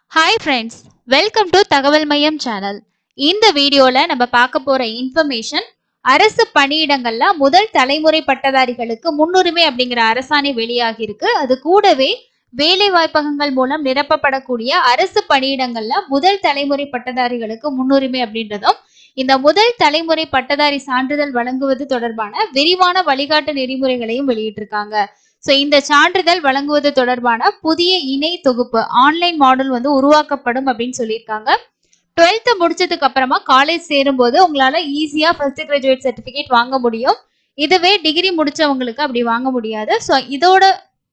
hi friends welcome to தகவல் மையம் channel இந்த வீடியோல நம்ம பார்க்க போற இன்ஃபர்மேஷன் அரசு பணியிடங்கள்ல முதல் தலைமுறை பட்டதாரிகளுக்கு முன்னுரிமை அப்படிங்கிற அரசாணை வெளியாகி இருக்கு அது கூடவே வேலை வாய்ப்பகங்கள் மூலம் நிரப்பப்படக்கூடிய அரசு பணியிடங்கள்ல முதல் தலைமுறை பட்டதாரிகளுக்கு முன்னுரிமை அப்படின்றதும் இந்த முதல் தலைமுறை பட்டதாரி சான்றிதழ் வழங்குவது தொடர்பான விரிவான வழிகாட்டு நெறிமுறைகளையும் வெளியிட்டிருக்காங்க ஸோ இந்த சான்றிதழ் வழங்குவது தொடர்பான புதிய இணை தொகுப்பு ஆன்லைன் மாடல் வந்து உருவாக்கப்படும் அப்படின்னு சொல்லியிருக்காங்க டுவெல்த்து முடிச்சதுக்கு அப்புறமா காலேஜ் சேரும்போது உங்களால ஈஸியா ஃபர்ஸ்ட் கிராஜுவேட் சர்டிஃபிகேட் வாங்க முடியும் இதுவே டிகிரி முடிச்சவங்களுக்கு அப்படி வாங்க முடியாது ஸோ இதோட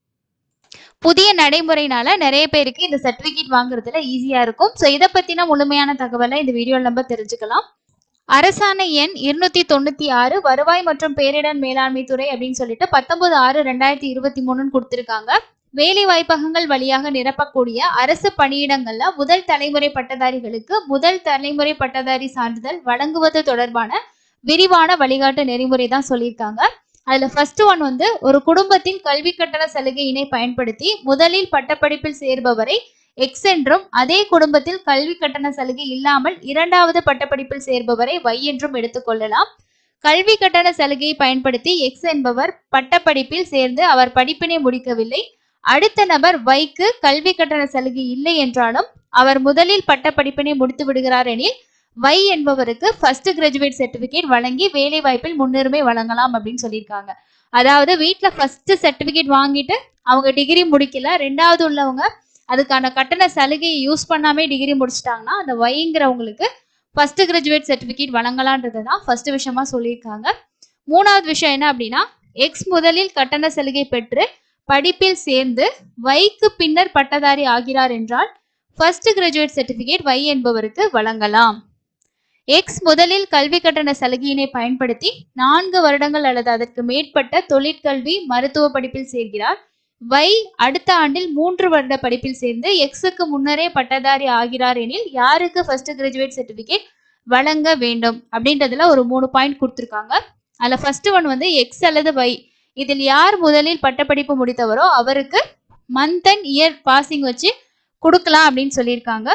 புதிய நடைமுறைனால நிறைய பேருக்கு இந்த சர்டிஃபிகேட் வாங்குறதுல ஈஸியா இருக்கும் ஸோ இதை பத்தின முழுமையான தகவலை இந்த வீடியோவில் நம்ம தெரிஞ்சுக்கலாம் அரசாணை எண் இருநூத்தி தொண்ணூத்தி ஆறு வருவாய் மற்றும் பேரிடர் மேலாண்மை துறை அப்படின்னு சொல்லிட்டு பத்தொன்பது ஆறு ரெண்டாயிரத்தி இருபத்தி மூணுன்னு கொடுத்திருக்காங்க வேலை வாய்ப்பகங்கள் வழியாக நிரப்பக்கூடிய அரசு பணியிடங்கள்ல முதல் தலைமுறை பட்டதாரிகளுக்கு முதல் தலைமுறை பட்டதாரி சான்றிதழ் வழங்குவது தொடர்பான விரிவான வழிகாட்டு நெறிமுறை தான் சொல்லியிருக்காங்க அதுல ஃபர்ஸ்ட் ஒன் வந்து ஒரு குடும்பத்தின் கல்வி கட்டண சலுகையினை பயன்படுத்தி முதலில் பட்டப்படிப்பில் சேர்பவரை எக்ஸ் என்றும் அதே குடும்பத்தில் கல்வி கட்டண சலுகை இல்லாமல் இரண்டாவது பட்டப்படிப்பில் சேர்பவரை Y என்றும் எடுத்துக்கொள்ளலாம் கல்வி கட்டண சலுகையை பயன்படுத்தி எக்ஸ் என்பவர் பட்டப்படிப்பில் சேர்ந்து அவர் படிப்பினை முடிக்கவில்லை அடுத்த நபர் வைக்கு கல்வி கட்டண சலுகை இல்லை என்றாலும் அவர் முதலில் பட்டப்படிப்பினை முடித்து விடுகிறார் எனில் வை என்பவருக்கு ஃபர்ஸ்ட் கிராஜுவேட் சர்டிபிகேட் வழங்கி வேலை வாய்ப்பில் முன்னுரிமை வழங்கலாம் அப்படின்னு சொல்லியிருக்காங்க அதாவது வீட்டில் ஃபர்ஸ்ட் சர்டிபிகேட் வாங்கிட்டு அவங்க டிகிரி முடிக்கல ரெண்டாவது உள்ளவங்க அதுக்கான கட்டண சலுகையை யூஸ் பண்ணாமே டிகிரி முடிச்சிட்டாங்கன்னா அந்த வைங்கிறவங்களுக்கு ஃபர்ஸ்ட் கிராஜுவேட் சர்டிஃபிகேட் வழங்கலான்றது தான் ஃபர்ஸ்ட் விஷயமா சொல்லியிருக்காங்க மூணாவது விஷயம் என்ன அப்படின்னா எக்ஸ் முதலில் கட்டண சலுகை பெற்று படிப்பில் சேர்ந்து வைக்கு பின்னர் பட்டதாரி ஆகிறார் என்றால் ஃபர்ஸ்ட் கிராஜுவேட் சர்டிஃபிகேட் வை என்பவருக்கு வழங்கலாம் எக்ஸ் முதலில் கல்வி கட்டண சலுகையினை பயன்படுத்தி நான்கு வருடங்கள் அல்லது அதற்கு மேற்பட்ட தொழிற்கல்வி மருத்துவ படிப்பில் சேர்கிறார் வை அடுத்த ஆண்டில் மூன்று வருட படிப்பில் சேர்ந்து எக்ஸுக்கு முன்னரே பட்டதாரி ஆகிறார் எனில் யாருக்கு ஃபர்ஸ்ட் கிராஜுவேட் சர்டிஃபிகேட் வழங்க வேண்டும் அப்படின்றதுல ஒரு மூணு பாயிண்ட் கொடுத்துருக்காங்க அதில் ஃபர்ஸ்ட் ஒன் வந்து எக்ஸ் அல்லது வை இதில் யார் முதலில் பட்டப்படிப்பு முடித்தவரோ அவருக்கு மந்த் அண்ட் இயர் பாசிங் வச்சு கொடுக்கலாம் அப்படின்னு சொல்லியிருக்காங்க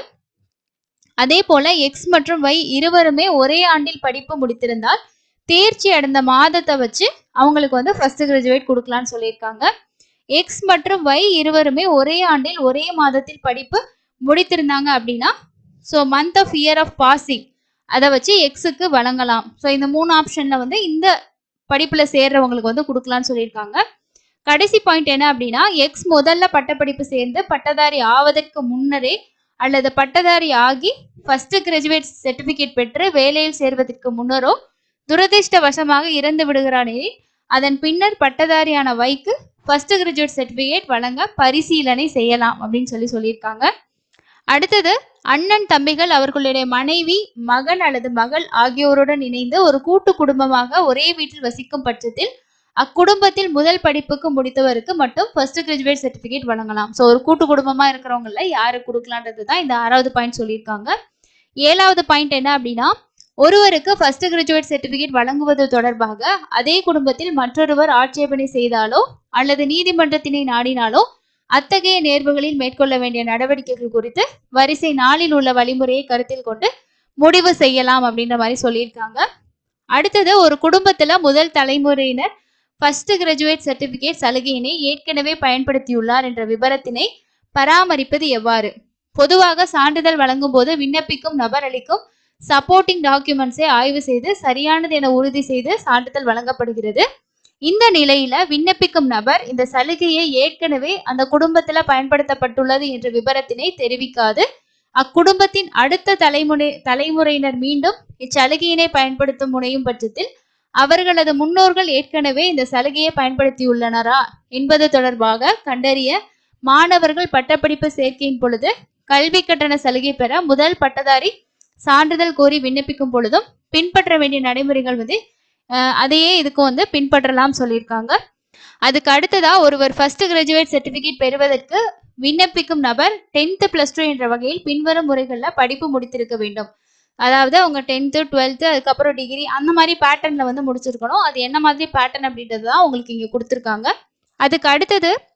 அதே போல எக்ஸ் மற்றும் வை இருவருமே ஒரே ஆண்டில் படிப்பு முடித்திருந்தால் தேர்ச்சி அடைந்த மாதத்தை வச்சு அவங்களுக்கு வந்து ஃபர்ஸ்ட் கிராஜுவேட் கொடுக்கலாம்னு சொல்லியிருக்காங்க எக்ஸ் மற்றும் ஒய் இருவருமே ஒரே ஆண்டில் ஒரே மாதத்தில் படிப்பு முடித்திருந்தாங்க அப்படின்னா so month of year of passing அதை வச்சு எக்ஸுக்கு வழங்கலாம் ஸோ இந்த மூணு ஆப்ஷனில் வந்து இந்த படிப்பில் சேர்றவங்களுக்கு வந்து கொடுக்கலான்னு சொல்லியிருக்காங்க கடைசி பாயிண்ட் என்ன அப்படின்னா எக்ஸ் முதல்ல பட்டப்படிப்பு சேர்ந்து பட்டதாரி ஆவதற்கு முன்னரே அல்லது பட்டதாரி ஆகி ஃபர்ஸ்ட் கிராஜுவேட் சர்டிஃபிகேட் பெற்று வேலையில் சேர்வதற்கு முன்னரோ துரதிர்ஷ்டவசமாக இறந்து விடுகிறானே அதன் பின்னர் பட்டதாரியான வைக்கு ஃபர்ஸ்ட் கிராஜுவேட் சர்டிஃபிகேட் வழங்க பரிசீலனை செய்யலாம் அப்படின்னு சொல்லி சொல்லியிருக்காங்க அடுத்தது அண்ணன் தம்பிகள் அவர்களுடைய மனைவி மகன் அல்லது மகள் ஆகியோருடன் இணைந்து ஒரு கூட்டு குடும்பமாக ஒரே வீட்டில் வசிக்கும் பட்சத்தில் அக்குடும்பத்தில் முதல் படிப்புக்கு முடித்தவருக்கு மட்டும் ஃபர்ஸ்ட் கிராஜுவேட் சர்டிஃபிகேட் வழங்கலாம் ஸோ ஒரு கூட்டு குடும்பமா இருக்கிறவங்கள யாரு கொடுக்கலான்றது தான் இந்த ஆறாவது பாயிண்ட் சொல்லியிருக்காங்க ஏழாவது பாயிண்ட் என்ன அப்படின்னா ஒருவருக்கு ஃபர்ஸ்ட் கிராஜுவேட் சர்டிஃபிகேட் வழங்குவது தொடர்பாக அதே குடும்பத்தில் மற்றொருவர் ஆட்சேபனை செய்தாலோ அல்லது நீதிமன்றத்தினை நாடினாலோ அத்தகைய நேர்வுகளில் மேற்கொள்ள வேண்டிய நடவடிக்கைகள் குறித்து வரிசை நாளில் உள்ள வழிமுறையை கருத்தில் கொண்டு முடிவு செய்யலாம் அப்படின்ற மாதிரி சொல்லியிருக்காங்க அடுத்தது ஒரு குடும்பத்துல முதல் தலைமுறையினர் ஃபர்ஸ்ட் கிராஜுவேட் சர்டிபிகேட் சலுகையினை ஏற்கனவே பயன்படுத்தியுள்ளார் என்ற விவரத்தினை பராமரிப்பது எவ்வாறு பொதுவாக சான்றிதழ் வழங்கும் போது விண்ணப்பிக்கும் நபர் அளிக்கும் சப்போர்ட்டிங் டாக்குமெண்ட்ஸை ஆய்வு செய்து சரியானது என உறுதி செய்து சான்றிதழ் வழங்கப்படுகிறது இந்த நிலையில விண்ணப்பிக்கும் நபர் இந்த சலுகையை ஏற்கனவே அந்த குடும்பத்துல பயன்படுத்தப்பட்டுள்ளது என்ற விபரத்தினை தெரிவிக்காது அக்குடும்பத்தின் அடுத்த தலைமுறை தலைமுறையினர் மீண்டும் இச்சலுகையினை பயன்படுத்தும் முனையும் பட்சத்தில் அவர்களது முன்னோர்கள் ஏற்கனவே இந்த சலுகையை பயன்படுத்தியுள்ளனரா என்பது தொடர்பாக கண்டறிய மாணவர்கள் பட்டப்படிப்பு சேர்க்கையின் பொழுது கல்வி கட்டண சலுகை பெற முதல் பட்டதாரி சான்றிதழ் கோரி விண்ணப்பிக்கும் பொழுதும் பின்பற்ற வேண்டிய நடைமுறைகள் வந்து அதையே இதுக்கு வந்து பின்பற்றலாம் சொல்லியிருக்காங்க அதுக்கு அடுத்ததா ஒருவர் ஃபர்ஸ்ட் கிராஜுவேட் சர்டிபிகேட் பெறுவதற்கு விண்ணப்பிக்கும் நபர் டென்த்து பிளஸ் டூ என்ற வகையில் பின்வரும் முறைகளில் படிப்பு முடித்திருக்க வேண்டும் அதாவது அவங்க டென்த்து டுவெல்த்து அதுக்கப்புறம் டிகிரி அந்த மாதிரி பேட்டர்னில் வந்து முடிச்சிருக்கணும் அது என்ன மாதிரி பேட்டர்ன் அப்படின்றது தான் உங்களுக்கு இங்கே கொடுத்துருக்காங்க அதுக்கு அடுத்தது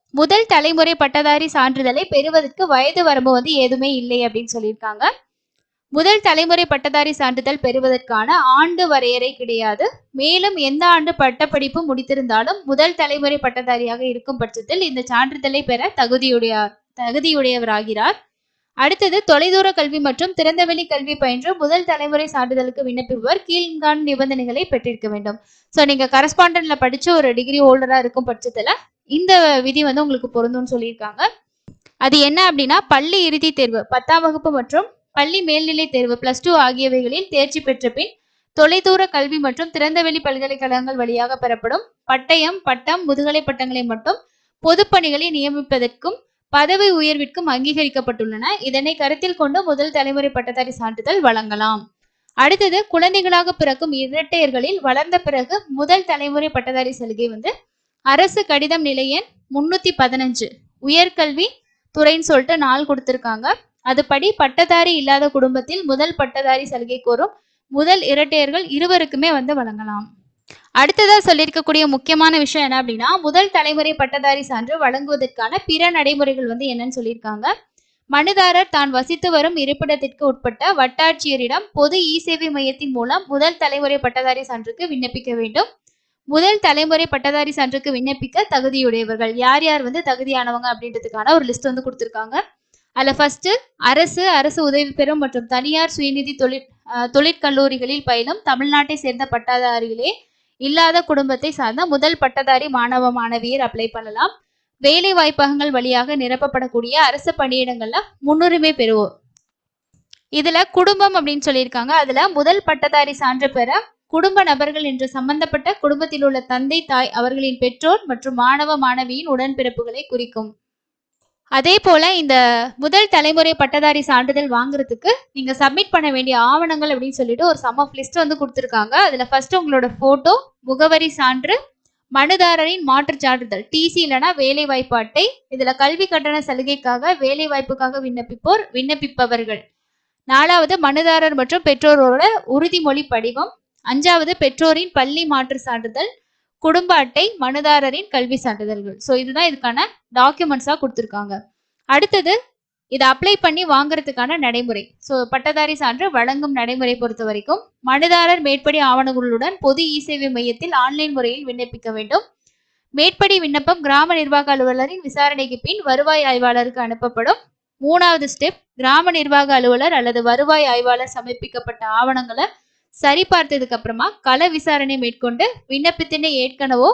முதல் தலைமுறை பட்டதாரி சான்றிதழை பெறுவதற்கு வயது வரம்பு வந்து எதுவுமே இல்லை அப்படின்னு சொல்லியிருக்காங்க முதல் தலைமுறை பட்டதாரி சான்றிதழ் பெறுவதற்கான ஆண்டு வரையறை கிடையாது மேலும் எந்த ஆண்டு பட்டப்படிப்பு முடித்திருந்தாலும் முதல் தலைமுறை பட்டதாரியாக இருக்கும் பட்சத்தில் இந்த சான்றிதழை பெற தகுதியுடைய தகுதியுடையவராகிறார் அடுத்தது தொலைதூர கல்வி மற்றும் திறந்தவெளி கல்வி பயின்று முதல் தலைமுறை சான்றிதழுக்கு விண்ணப்பிப்பவர் கீழ்காண் நிபந்தனைகளை பெற்றிருக்க வேண்டும் ஸோ நீங்க கரஸ்பாண்டன்ட்ல படிச்சு ஒரு டிகிரி ஹோல்டரா இருக்கும் பட்சத்துல இந்த விதி வந்து உங்களுக்கு பொருந்தும்னு சொல்லியிருக்காங்க அது என்ன அப்படின்னா பள்ளி இறுதி தேர்வு பத்தாம் வகுப்பு மற்றும் பள்ளி மேல்நிலை தேர்வு பிளஸ் டூ ஆகியவைகளில் தேர்ச்சி பெற்ற பின் தொலைதூர கல்வி மற்றும் திறந்தவெளி பல்கலைக்கழகங்கள் வழியாக பெறப்படும் பட்டயம் பட்டம் முதுகலை பட்டங்களை மட்டும் பொதுப்பணிகளை நியமிப்பதற்கும் பதவி உயர்விற்கும் அங்கீகரிக்கப்பட்டுள்ளன இதனை கருத்தில் கொண்டு முதல் தலைமுறை பட்டதாரி சான்றிதழ் வழங்கலாம் அடுத்தது குழந்தைகளாக பிறக்கும் இரட்டையர்களில் வளர்ந்த பிறகு முதல் தலைமுறை பட்டதாரி சலுகை வந்து அரசு கடிதம் நிலை எண் முன்னூத்தி பதினஞ்சு உயர்கல்வி துறைன்னு சொல்லிட்டு நாள் கொடுத்திருக்காங்க அதுபடி பட்டதாரி இல்லாத குடும்பத்தில் முதல் பட்டதாரி சலுகை கோரும் முதல் இரட்டையர்கள் இருவருக்குமே வந்து வழங்கலாம் அடுத்ததா சொல்லியிருக்கக்கூடிய முக்கியமான விஷயம் என்ன அப்படின்னா முதல் தலைமுறை பட்டதாரி சான்று வழங்குவதற்கான பிற நடைமுறைகள் வந்து என்னன்னு சொல்லியிருக்காங்க மனுதாரர் தான் வசித்து வரும் இருப்பிடத்திற்கு உட்பட்ட வட்டாட்சியரிடம் பொது இ சேவை மையத்தின் மூலம் முதல் தலைமுறை பட்டதாரி சான்றுக்கு விண்ணப்பிக்க வேண்டும் முதல் தலைமுறை பட்டதாரி சான்றுக்கு விண்ணப்பிக்க தகுதியுடையவர்கள் யார் யார் வந்து தகுதியானவங்க அப்படின்றதுக்கான ஒரு லிஸ்ட் வந்து கொடுத்துருக்காங்க அதில் ஃபர்ஸ்ட் அரசு அரசு உதவி பெறும் மற்றும் தனியார் சுயநிதி தொழிற் அஹ், தொழிற்கல்லூரிகளில் பயிலும் தமிழ்நாட்டை சேர்ந்த பட்டதாரிகளே இல்லாத குடும்பத்தை சார்ந்த முதல் பட்டதாரி மாணவ மாணவியர் அப்ளை பண்ணலாம் வேலை வாய்ப்பகங்கள் வழியாக நிரப்பப்படக்கூடிய அரசு பணியிடங்கள்ல முன்னுரிமை பெறுவோம் இதுல குடும்பம் அப்படின்னு சொல்லியிருக்காங்க அதுல முதல் பட்டதாரி சான்று பெற குடும்ப நபர்கள் என்று சம்பந்தப்பட்ட குடும்பத்தில் உள்ள தந்தை தாய் அவர்களின் பெற்றோர் மற்றும் மாணவ மாணவியின் உடன்பிறப்புகளை குறிக்கும் அதே போல இந்த முதல் தலைமுறை பட்டதாரி சான்றிதழ் வாங்குறதுக்கு நீங்க சப்மிட் பண்ண வேண்டிய ஆவணங்கள் அப்படின்னு சொல்லிட்டு ஒரு சம் ஆஃப் லிஸ்ட் வந்து கொடுத்துருக்காங்க அதுல ஃபர்ஸ்ட் உங்களோட போட்டோ முகவரி சான்று மனுதாரரின் மாற்றுச் சான்றிதழ் டிசி இல்லைன்னா வேலை வாய்ப்பு அட்டை இதுல கல்வி கட்டண சலுகைக்காக வேலை வாய்ப்புக்காக விண்ணப்பிப்போர் விண்ணப்பிப்பவர்கள் நாலாவது மனுதாரர் மற்றும் பெற்றோரோட உறுதிமொழி படிவம் அஞ்சாவது பெற்றோரின் பள்ளி மாற்று சான்றிதழ் குடும்ப அட்டை மனுதாரரின் கல்வி சான்றிதழ்கள் ஸோ இதுதான் இதுக்கான டாக்குமெண்ட்ஸாக கொடுத்துருக்காங்க அடுத்தது இதை அப்ளை பண்ணி வாங்குறதுக்கான நடைமுறை ஸோ பட்டதாரி சான்று வழங்கும் நடைமுறை பொறுத்த வரைக்கும் மனுதாரர் மேற்படி ஆவணங்களுடன் பொது இ சேவை மையத்தில் ஆன்லைன் முறையில் விண்ணப்பிக்க வேண்டும் மேற்படி விண்ணப்பம் கிராம நிர்வாக அலுவலரின் விசாரணைக்கு பின் வருவாய் ஆய்வாளருக்கு அனுப்பப்படும் மூணாவது ஸ்டெப் கிராம நிர்வாக அலுவலர் அல்லது வருவாய் ஆய்வாளர் சமர்ப்பிக்கப்பட்ட ஆவணங்களை சரிபார்த்ததுக்கு அப்புறமா கள விசாரணை மேற்கொண்டு விண்ணப்பத்தினை ஏற்கனவோ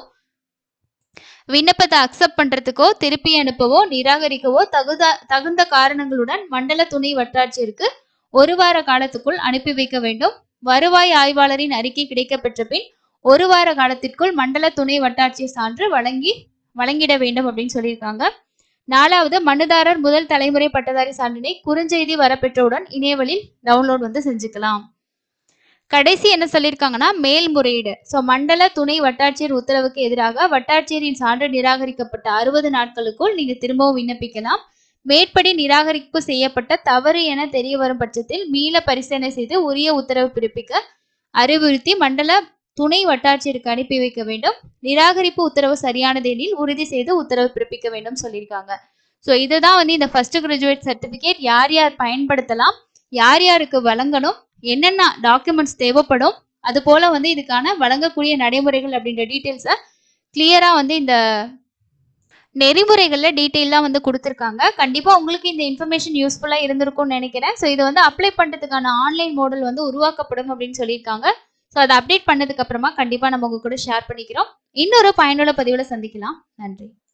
விண்ணப்பத்தை அக்செப்ட் பண்றதுக்கோ திருப்பி அனுப்பவோ நிராகரிக்கவோ தகுந்த தகுந்த காரணங்களுடன் மண்டல துணை வட்டாட்சியருக்கு ஒரு வார காலத்துக்குள் அனுப்பி வைக்க வேண்டும் வருவாய் ஆய்வாளரின் அறிக்கை கிடைக்கப்பெற்ற பின் ஒரு வார காலத்திற்குள் மண்டல துணை வட்டாட்சியர் சான்று வழங்கி வழங்கிட வேண்டும் அப்படின்னு சொல்லியிருக்காங்க நாலாவது மனுதாரர் முதல் தலைமுறை பட்டதாரி சான்றினை குறுஞ்செய்தி வரப்பெற்றவுடன் இணையவழியில் டவுன்லோட் வந்து செஞ்சுக்கலாம் கடைசி என்ன சொல்லியிருக்காங்கன்னா மேல்முறையீடு ஸோ மண்டல துணை வட்டாட்சியர் உத்தரவுக்கு எதிராக வட்டாட்சியரின் சான்று நிராகரிக்கப்பட்ட அறுபது நாட்களுக்குள் நீங்க திரும்பவும் விண்ணப்பிக்கலாம் மேற்படி நிராகரிப்பு செய்யப்பட்ட தவறு என தெரிய வரும் பட்சத்தில் மீள பரிசீலனை செய்து உரிய உத்தரவு பிறப்பிக்க அறிவுறுத்தி மண்டல துணை வட்டாட்சியருக்கு அனுப்பி வைக்க வேண்டும் நிராகரிப்பு உத்தரவு சரியானது எனில் உறுதி செய்து உத்தரவு பிறப்பிக்க வேண்டும் சொல்லியிருக்காங்க ஸோ இதுதான் வந்து இந்த ஃபர்ஸ்ட் கிராஜுவேட் சர்டிஃபிகேட் யார் யார் பயன்படுத்தலாம் யார் யாருக்கு வழங்கணும் என்னென்ன டாக்குமெண்ட்ஸ் தேவைப்படும் அது போல வந்து இதுக்கான வழங்கக்கூடிய நடைமுறைகள் அப்படின்ற டீட்டெயில்ஸை கிளியரா வந்து இந்த நெறிமுறைகள்ல டீட்டெயிலாக வந்து கொடுத்துருக்காங்க கண்டிப்பாக உங்களுக்கு இந்த இன்ஃபர்மேஷன் யூஸ்ஃபுல்லாக இருந்திருக்கும்னு நினைக்கிறேன் ஸோ இது வந்து அப்ளை பண்ணுறதுக்கான ஆன்லைன் மாடல் வந்து உருவாக்கப்படும் அப்படின்னு சொல்லியிருக்காங்க ஸோ அதை அப்டேட் பண்ணதுக்கு அப்புறமா கண்டிப்பாக நம்ம உங்க கூட ஷேர் பண்ணிக்கிறோம் இன்னொரு பயனுள்ள பதிவில் சந்திக்கலாம் நன்றி